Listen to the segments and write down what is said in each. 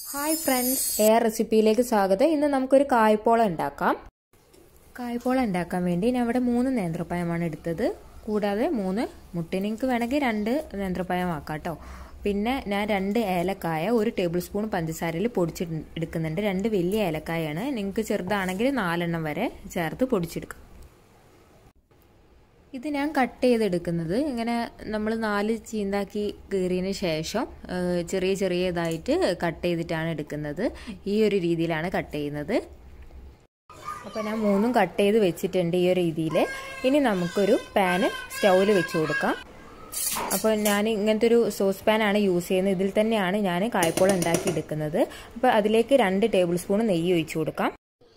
hi friends air റെസിപ്പിയിലേക്ക് സ്വാഗതം ഇന്ന് നമുക്കൊരു കായ്പോള ഉണ്ടാക്കാം കായ്പോള ഉണ്ടാക്കാൻ വേണ്ടി ഞാൻ ഇവിടെ മൂന്ന് നേന്ത്രപ്പഴമാണ് എടുത്തത് കൂടാതെ മൂന്ന് മുട്ട നിങ്ങൾക്ക് വേണമെങ്കിൽ രണ്ട് നേന്ത്രപ്പഴം ആക്കാം കേട്ടോ പിന്നെ ഞാൻ രണ്ട് ഏലക്കായ ഒരു ടേബിൾ സ്പൂൺ പഞ്ചസാരയിൽ പൊടിച്ച് എടുക്കുന്നുണ്ട് രണ്ട് വലിയ ഏലക്കായാണ് നിങ്ങൾക്ക് ചെറുതാണെങ്കിൽ നാലെണ്ണം വരെ ചേർത്ത് പൊടിച്ചെടുക്കാം ഇത് ഞാൻ കട്ട് ചെയ്തെടുക്കുന്നത് ഇങ്ങനെ നമ്മൾ നാല് ചീന്താക്കി കീറിയതിന് ശേഷം ചെറിയ ചെറിയ ഇതായിട്ട് കട്ട് ചെയ്തിട്ടാണ് എടുക്കുന്നത് ഈ ഒരു രീതിയിലാണ് കട്ട് ചെയ്യുന്നത് അപ്പോൾ ഞാൻ മൂന്നും കട്ട് ചെയ്ത് വെച്ചിട്ടുണ്ട് ഈ ഒരു രീതിയിൽ ഇനി നമുക്കൊരു പാന് സ്റ്റൗവിൽ വെച്ച് കൊടുക്കാം അപ്പോൾ ഞാൻ ഇങ്ങനത്തെ ഒരു സോസ് പാനാണ് യൂസ് ചെയ്യുന്നത് ഇതിൽ തന്നെയാണ് ഞാൻ കായ്പോള ഉണ്ടാക്കി എടുക്കുന്നത് അപ്പോൾ അതിലേക്ക് രണ്ട് ടേബിൾ സ്പൂൺ നെയ്യ് ഒഴിച്ചു കൊടുക്കാം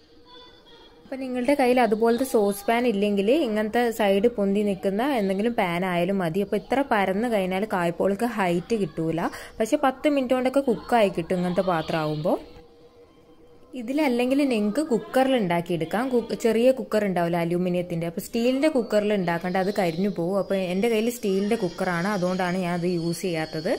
അപ്പം നിങ്ങളുടെ കയ്യിൽ അതുപോലത്തെ സോസ് പാൻ ഇല്ലെങ്കിൽ ഇങ്ങനത്തെ സൈഡ് പൊന്തി നിൽക്കുന്ന എന്തെങ്കിലും പാൻ ആയാലും മതി അപ്പോൾ ഇത്ര പരന്ന് കഴിഞ്ഞാൽ കായ്പോൾക്ക് ഹൈറ്റ് കിട്ടൂല പക്ഷെ പത്ത് മിനിറ്റ് കൊണ്ടൊക്കെ കുക്കായി കിട്ടും ഇങ്ങനത്തെ പാത്രം ആകുമ്പോൾ ഇതിലല്ലെങ്കിൽ നിങ്ങൾക്ക് കുക്കറിൽ ഉണ്ടാക്കിയെടുക്കാം ചെറിയ കുക്കർ ഉണ്ടാവില്ല അലൂമിനിയത്തിൻ്റെ അപ്പോൾ സ്റ്റീലിൻ്റെ കുക്കറിൽ ഉണ്ടാക്കേണ്ട അത് കരിഞ്ഞു പോകും അപ്പോൾ എൻ്റെ കയ്യിൽ സ്റ്റീലിൻ്റെ കുക്കറാണ് അതുകൊണ്ടാണ് ഞാൻ അത് യൂസ് ചെയ്യാത്തത്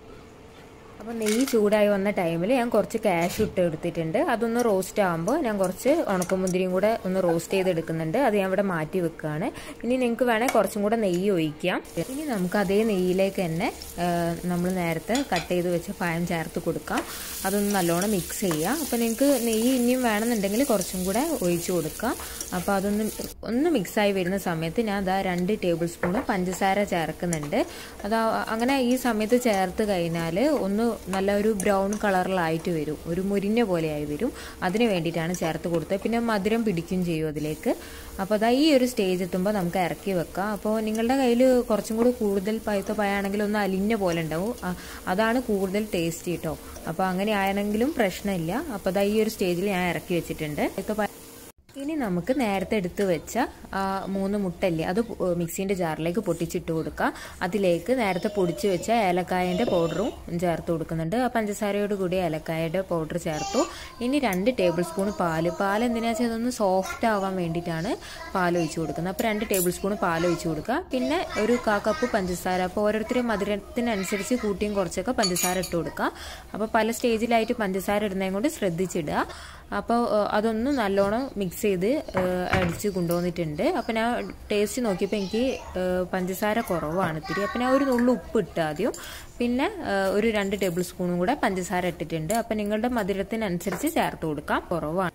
അപ്പോൾ നെയ്യ് ചൂടായി വന്ന ടൈമിൽ ഞാൻ കുറച്ച് ക്യാഷ് ഇട്ട് എടുത്തിട്ടുണ്ട് അതൊന്ന് റോസ്റ്റ് ആകുമ്പോൾ ഞാൻ കുറച്ച് ഉണക്കമുന്തിരിയും കൂടെ ഒന്ന് റോസ്റ്റ് ചെയ്തെടുക്കുന്നുണ്ട് അത് ഞാൻ ഇവിടെ മാറ്റി വെക്കുകയാണ് ഇനി നിങ്ങൾക്ക് വേണേൽ കുറച്ചും കൂടെ നെയ്യ് ഒഴിക്കാം ഇനി നമുക്ക് അതേ നെയ്യിലേക്ക് തന്നെ നമ്മൾ നേരത്തെ കട്ട് ചെയ്ത് വെച്ച പഴം ചേർത്ത് കൊടുക്കാം അതൊന്ന് നല്ലോണം മിക്സ് ചെയ്യുക അപ്പോൾ നിങ്ങൾക്ക് നെയ്യ് ഇനിയും വേണമെന്നുണ്ടെങ്കിൽ കുറച്ചും കൂടെ ഒഴിച്ചു കൊടുക്കാം അപ്പോൾ അതൊന്ന് ഒന്ന് മിക്സായി വരുന്ന സമയത്ത് ഞാൻ അതാ രണ്ട് ടേബിൾ സ്പൂണ് പഞ്ചസാര ചേർക്കുന്നുണ്ട് അതാ അങ്ങനെ ഈ സമയത്ത് ചേർത്ത് കഴിഞ്ഞാൽ ഒന്ന് നല്ല ഒരു ബ്രൗൺ കളറിലായിട്ട് വരും ഒരു മുരിഞ്ഞ പോലെയായി വരും അതിന് വേണ്ടിയിട്ടാണ് ചേർത്ത് കൊടുത്തത് പിന്നെ മധുരം പിടിക്കും ചെയ്യും അതിലേക്ക് അപ്പോൾ അതാ ഈ ഒരു സ്റ്റേജ് എത്തുമ്പോൾ നമുക്ക് ഇറക്കി വെക്കാം അപ്പോൾ നിങ്ങളുടെ കയ്യിൽ കുറച്ചും കൂടി കൂടുതൽ പഴുത്ത പഴമാണെങ്കിൽ ഒന്ന് അലിഞ്ഞ പോലെ ഉണ്ടാവും അതാണ് കൂടുതൽ ടേസ്റ്റ് കേട്ടോ അപ്പോൾ അങ്ങനെ ആണെങ്കിലും പ്രശ്നമില്ല അപ്പോൾ അതാ ഈ ഒരു സ്റ്റേജിൽ ഞാൻ ഇറക്കി വെച്ചിട്ടുണ്ട് ഇനി നമുക്ക് നേരത്തെ എടുത്ത് വെച്ച മൂന്ന് മുട്ടല്ലേ അത് മിക്സീൻ്റെ ജാറിലേക്ക് പൊട്ടിച്ചിട്ട് കൊടുക്കാം അതിലേക്ക് നേരത്തെ പൊടിച്ച് വെച്ച ഏലക്കായൻ്റെ പൗഡറും ചേർത്ത് കൊടുക്കുന്നുണ്ട് ആ പഞ്ചസാരയോട് കൂടി ഏലക്കായയുടെ പൗഡർ ചേർത്തു ഇനി രണ്ട് ടേബിൾ സ്പൂൺ പാല് പാൽ എന്തിനാ വെച്ചാൽ അതൊന്ന് സോഫ്റ്റ് ആവാൻ വേണ്ടിയിട്ടാണ് പാൽ ഒഴിച്ച് കൊടുക്കുന്നത് അപ്പോൾ രണ്ട് ടേബിൾ സ്പൂൺ പാൽ ഒഴിച്ച് കൊടുക്കുക പിന്നെ ഒരു കാ കപ്പ് പഞ്ചസാര അപ്പോൾ ഓരോരുത്തരും മധുരത്തിനനുസരിച്ച് കൂട്ടിയും കുറച്ചൊക്കെ പഞ്ചസാര ഇട്ട് കൊടുക്കുക അപ്പോൾ പല സ്റ്റേജിലായിട്ട് പഞ്ചസാര ഇടുന്നതും കൊണ്ട് ശ്രദ്ധിച്ചിടുക അപ്പോൾ അതൊന്ന് നല്ലോണം മിക്സ് ചെയ്ത് അടിച്ച് കൊണ്ടുവന്നിട്ടുണ്ട് അപ്പോൾ ഞാൻ ടേസ്റ്റ് നോക്കിയപ്പോൾ എനിക്ക് പഞ്ചസാര കുറവാണ് ഇത്തിരി അപ്പോൾ ഞാൻ ഒരു നുള്ളു ഉപ്പ് ഇട്ട് ആദ്യം പിന്നെ ഒരു രണ്ട് ടേബിൾ സ്പൂണും കൂടെ പഞ്ചസാര ഇട്ടിട്ടുണ്ട് അപ്പോൾ നിങ്ങളുടെ മധുരത്തിനനുസരിച്ച് ചേർത്ത് കൊടുക്കാം കുറവാണ്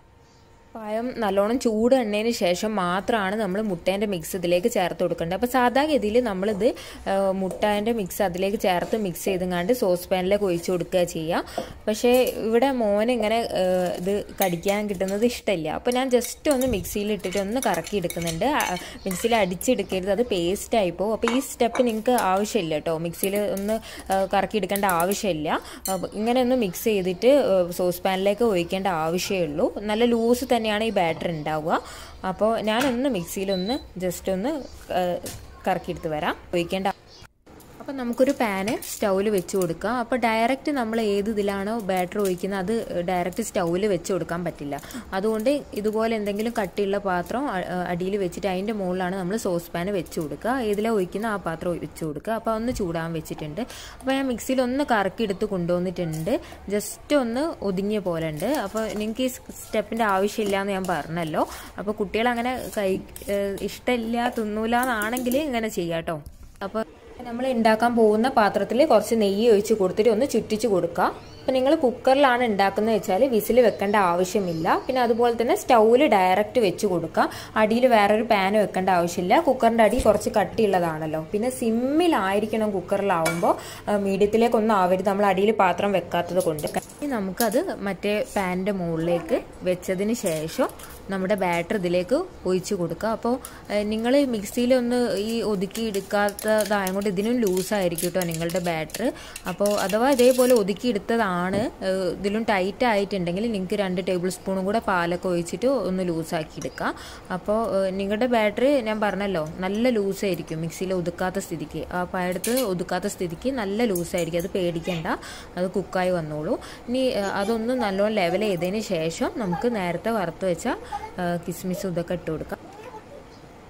പഴം നല്ലോണം ചൂട് എണ്ണതിന് ശേഷം മാത്രമാണ് നമ്മൾ മുട്ടേൻ്റെ മിക്സ് ഇതിലേക്ക് ചേർത്ത് കൊടുക്കേണ്ടത് അപ്പോൾ സാധാഗതിയിൽ നമ്മളിത് മുട്ടേൻ്റെ മിക്സ് അതിലേക്ക് ചേർത്ത് മിക്സ് ചെയ്തുകൊണ്ട് സോസ് പാനിലേക്ക് ഒഴിച്ചു കൊടുക്കുക ചെയ്യുക പക്ഷേ ഇവിടെ മോന് ഇങ്ങനെ ഇത് കടിക്കാൻ കിട്ടുന്നത് ഇഷ്ടമില്ല അപ്പോൾ ഞാൻ ജസ്റ്റ് ഒന്ന് മിക്സിയിൽ ഇട്ടിട്ട് ഒന്ന് കറക്കി എടുക്കുന്നുണ്ട് മിക്സിയിൽ അടിച്ചെടുക്കരുത് അത് പേസ്റ്റ് ആയിപ്പോൾ അപ്പോൾ ഈ സ്റ്റെപ്പ് നിങ്ങൾക്ക് ആവശ്യമില്ല കേട്ടോ മിക്സിയിൽ ഒന്ന് കറക്കി എടുക്കേണ്ട ആവശ്യമില്ല ഇങ്ങനെ ഒന്ന് മിക്സ് ചെയ്തിട്ട് സോസ് പാനിലേക്ക് ഒഴിക്കേണ്ട ആവശ്യമേ ഉള്ളൂ നല്ല ലൂസ് തന്നെ തന്നെയാണ് ഈ ബാറ്റർ ഉണ്ടാവുക അപ്പോൾ ഞാനൊന്ന് മിക്സിയിലൊന്ന് ജസ്റ്റ് ഒന്ന് കറക്കിയെടുത്ത് വരാം ഒഴിക്കേണ്ട അപ്പം നമുക്കൊരു പാന് സ്റ്റൗവിൽ വെച്ച് കൊടുക്കാം അപ്പോൾ ഡയറക്റ്റ് നമ്മൾ ഏത് ഇതിലാണോ ബാറ്റർ ഒഴിക്കുന്നത് അത് ഡയറക്റ്റ് സ്റ്റൗവിൽ വെച്ച് കൊടുക്കാൻ പറ്റില്ല അതുകൊണ്ട് ഇതുപോലെ എന്തെങ്കിലും കട്ടിയുള്ള പാത്രം അടിയിൽ വെച്ചിട്ട് അതിൻ്റെ മുകളിലാണ് നമ്മൾ സോസ് പാന് വെച്ച് കൊടുക്കുക ഏതിലാണ് ഒഴിക്കുന്ന ആ പാത്രം വെച്ച് കൊടുക്കുക അപ്പോൾ ഒന്ന് ചൂടാൻ വെച്ചിട്ടുണ്ട് അപ്പോൾ ഞാൻ മിക്സിയിൽ ഒന്ന് കറക്കിയെടുത്ത് കൊണ്ടുവന്നിട്ടുണ്ട് ജസ്റ്റ് ഒന്ന് ഒതുങ്ങിയ പോലെ ഉണ്ട് അപ്പോൾ നിങ്ങൾക്ക് ഈ സ്റ്റെപ്പിൻ്റെ ആവശ്യമില്ല എന്ന് ഞാൻ പറഞ്ഞല്ലോ അപ്പോൾ കുട്ടികൾ അങ്ങനെ കൈ ഇഷ്ടമില്ല തിന്നൂല എന്നാണെങ്കിൽ ഇങ്ങനെ ചെയ്യാം കേട്ടോ അപ്പോൾ നമ്മൾ ഉണ്ടാക്കാൻ പോകുന്ന പാത്രത്തിൽ കുറച്ച് നെയ്യ് ഒഴിച്ച് കൊടുത്തിട്ട് ഒന്ന് ചുറ്റിച്ച് കൊടുക്കുക അപ്പം നിങ്ങൾ കുക്കറിലാണ് ഉണ്ടാക്കുന്നത് വെച്ചാൽ വിസിൽ വെക്കേണ്ട ആവശ്യമില്ല പിന്നെ അതുപോലെ തന്നെ സ്റ്റൗവിൽ ഡയറക്റ്റ് വെച്ച് കൊടുക്കുക അടിയിൽ വേറൊരു പാൻ വെക്കേണ്ട ആവശ്യമില്ല കുക്കറിൻ്റെ അടി കുറച്ച് കട്ടിയുള്ളതാണല്ലോ പിന്നെ സിമ്മിലായിരിക്കണം കുക്കറിലാവുമ്പോൾ മീഡിയത്തിലേക്കൊന്നും ആവരുത് നമ്മൾ അടിയിൽ പാത്രം വെക്കാത്തത് കൊണ്ട് നമുക്കത് മറ്റേ പാനിൻ്റെ മുകളിലേക്ക് വെച്ചതിന് ശേഷം നമ്മുടെ ബാറ്റർ ഇതിലേക്ക് ഒഴിച്ച് കൊടുക്കുക അപ്പോൾ നിങ്ങൾ മിക്സിയിൽ ഒന്ന് ഈ ഒതുക്കി എടുക്കാത്തതായതുകൊണ്ട് ഇതിനും ലൂസായിരിക്കും കേട്ടോ നിങ്ങളുടെ ബാറ്റർ അപ്പോൾ അഥവാ ഇതേപോലെ ഒതുക്കി എടുത്തതാണ് ഇതിലും ടൈറ്റ് ആയിട്ടുണ്ടെങ്കിൽ നിങ്ങൾക്ക് രണ്ട് ടേബിൾ സ്പൂണും കൂടെ പാലൊക്കെ ഒഴിച്ചിട്ട് ഒന്ന് ലൂസാക്കി എടുക്കാം അപ്പോൾ നിങ്ങളുടെ ബാറ്ററി ഞാൻ പറഞ്ഞല്ലോ നല്ല ലൂസായിരിക്കും മിക്സിയിൽ ഒതുക്കാത്ത സ്ഥിതിക്ക് ആ പഴത്ത് ഒതുക്കാത്ത സ്ഥിതിക്ക് നല്ല ലൂസായിരിക്കും അത് പേടിക്കേണ്ട അത് കുക്കായി വന്നോളൂ ഇനി അതൊന്ന് നല്ലോണം ലെവൽ ചെയ്തതിന് ശേഷം നമുക്ക് നേരത്തെ വറുത്ത് വെച്ച കിസ്മിസ് ഇതൊക്കെ ഇട്ട് കൊടുക്കാം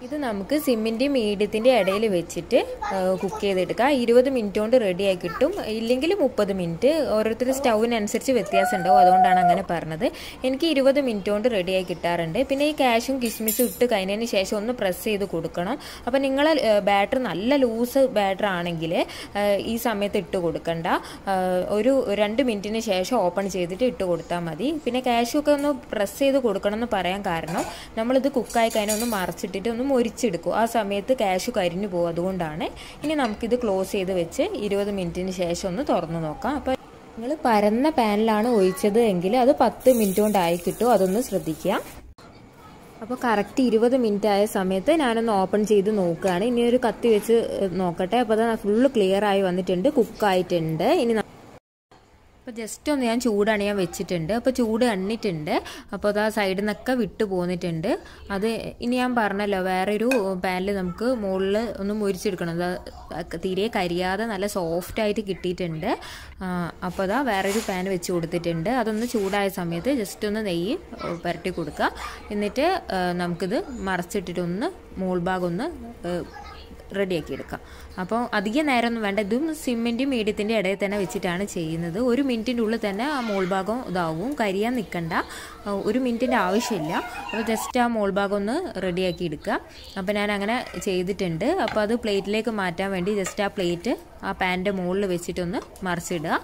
ഇത് നമുക്ക് സിമ്മിൻ്റെയും മീഡിയത്തിൻ്റെ ഇടയിൽ വെച്ചിട്ട് കുക്ക് ചെയ്തെടുക്കാം ഇരുപത് മിനിറ്റ് കൊണ്ട് റെഡിയായി കിട്ടും ഇല്ലെങ്കിൽ മുപ്പത് മിനിറ്റ് ഓരോരുത്തർ സ്റ്റൗവിനനുസരിച്ച് വ്യത്യാസം ഉണ്ടാവും അതുകൊണ്ടാണ് അങ്ങനെ പറഞ്ഞത് എനിക്ക് ഇരുപത് മിനിറ്റ് കൊണ്ട് റെഡിയായി കിട്ടാറുണ്ട് പിന്നെ ഈ കാഷും കിസ്മിസും ഇട്ട് കഴിഞ്ഞതിന് ശേഷം ഒന്ന് പ്രസ് ചെയ്ത് കൊടുക്കണം അപ്പോൾ നിങ്ങൾ ബാറ്റർ നല്ല ലൂസ് ബാറ്റർ ആണെങ്കിൽ ഈ സമയത്ത് ഇട്ട് കൊടുക്കണ്ട ഒരു രണ്ട് മിനിറ്റിന് ശേഷം ഓപ്പൺ ചെയ്തിട്ട് ഇട്ട് കൊടുത്താൽ മതി പിന്നെ കാഷു ഒക്കെ ഒന്ന് പ്രസ് ചെയ്ത് കൊടുക്കണം എന്ന് പറയാൻ കാരണം നമ്മളിത് കുക്കായി കഴിഞ്ഞാൽ ഒന്ന് മറച്ചിട്ടിട്ട് ഒന്ന് മൊരിച്ചെടുക്കും ആ സമയത്ത് കാഷു കരിഞ്ഞു പോകും അതുകൊണ്ടാണ് ഇനി നമുക്കിത് ക്ലോസ് ചെയ്ത് വെച്ച് ഇരുപത് മിനിറ്റിന് ശേഷം ഒന്ന് തുറന്നു നോക്കാം അപ്പോൾ നിങ്ങൾ പരന്ന പാനിലാണ് ഒഴിച്ചത് എങ്കിൽ അത് പത്ത് മിനിറ്റ് കൊണ്ടായി കിട്ടും അതൊന്ന് ശ്രദ്ധിക്കുക അപ്പോൾ കറക്റ്റ് ഇരുപത് മിനിറ്റ് ആയ സമയത്ത് ഞാനൊന്ന് ഓപ്പൺ ചെയ്ത് നോക്കുകയാണ് ഇനി ഒരു കത്തി വെച്ച് നോക്കട്ടെ അപ്പോൾ അത് ഫുള്ള് ക്ലിയർ ആയി വന്നിട്ടുണ്ട് കുക്കായിട്ടുണ്ട് ഇനി അപ്പോൾ ജസ്റ്റ് ഒന്ന് ഞാൻ ചൂടാണ് ഞാൻ വെച്ചിട്ടുണ്ട് അപ്പോൾ ചൂട് എണ്ണിട്ടുണ്ട് അപ്പോൾ അത് ആ സൈഡിൽ നിന്നൊക്കെ വിട്ട് പോന്നിട്ടുണ്ട് അത് ഇനി ഞാൻ പറഞ്ഞല്ലോ വേറൊരു പാനിൽ നമുക്ക് മുകളിൽ ഒന്ന് മുരിച്ചെടുക്കണം അത് തീരെ കരിയാതെ നല്ല സോഫ്റ്റ് ആയിട്ട് കിട്ടിയിട്ടുണ്ട് അപ്പോൾ അതാ വേറൊരു പാൻ വെച്ച് കൊടുത്തിട്ടുണ്ട് അതൊന്ന് ചൂടായ സമയത്ത് ജസ്റ്റ് ഒന്ന് നെയ്യ് പുരട്ടി കൊടുക്കുക എന്നിട്ട് നമുക്കിത് മറച്ചിട്ടിട്ടൊന്ന് മോൾ ഭാഗം ഒന്ന് റെഡിയാക്കി എടുക്കാം അപ്പോൾ അധികം നേരമൊന്നും വേണ്ട ഇതും സിമ്മിൻ്റെയും മീഡിയത്തിൻ്റെ ഇടയിൽ തന്നെ വെച്ചിട്ടാണ് ചെയ്യുന്നത് ഒരു മിനിറ്റിൻ്റെ ഉള്ളിൽ തന്നെ ആ മോൾ ഭാഗം ഇതാവും കരിയാൻ നിൽക്കണ്ട ഒരു മിനിറ്റിൻ്റെ ആവശ്യമില്ല അപ്പോൾ ജസ്റ്റ് ആ മോൾ ഭാഗം ഒന്ന് റെഡിയാക്കി എടുക്കുക അപ്പോൾ ഞാൻ അങ്ങനെ ചെയ്തിട്ടുണ്ട് അപ്പോൾ അത് പ്ലേറ്റിലേക്ക് മാറ്റാൻ വേണ്ടി ജസ്റ്റ് ആ പ്ലേറ്റ് ആ പാൻ്റെ മുകളിൽ വെച്ചിട്ടൊന്ന് മറിച്ചിടുക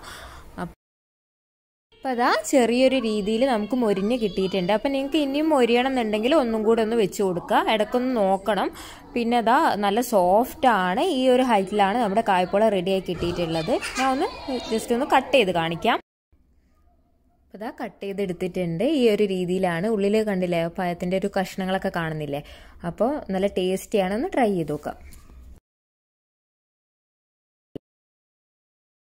അപ്പോൾ അതാ ചെറിയൊരു രീതിയിൽ നമുക്ക് മൊരിഞ്ഞ് കിട്ടിയിട്ടുണ്ട് അപ്പം നിങ്ങൾക്ക് ഇനിയും മൊരിയണം എന്നുണ്ടെങ്കിൽ ഒന്നും കൂടെ ഒന്ന് വെച്ച് കൊടുക്കുക ഇടയ്ക്കൊന്ന് നോക്കണം പിന്നെ അതാ നല്ല സോഫ്റ്റ് ആണ് ഈ ഒരു ഹൈറ്റിലാണ് നമ്മുടെ കായ്പോള റെഡിയായി കിട്ടിയിട്ടുള്ളത് ഞാൻ ഒന്ന് ജസ്റ്റ് ഒന്ന് കട്ട് ചെയ്ത് കാണിക്കാം അപ്പോൾ ഇതാ കട്ട് ചെയ്തെടുത്തിട്ടുണ്ട് ഈ ഒരു രീതിയിലാണ് ഉള്ളിൽ കണ്ടില്ലേ പഴത്തിൻ്റെ ഒരു കഷ്ണങ്ങളൊക്കെ കാണുന്നില്ലേ അപ്പോൾ നല്ല ടേസ്റ്റിയാണ് ഒന്ന് ട്രൈ ചെയ്ത് നോക്കാം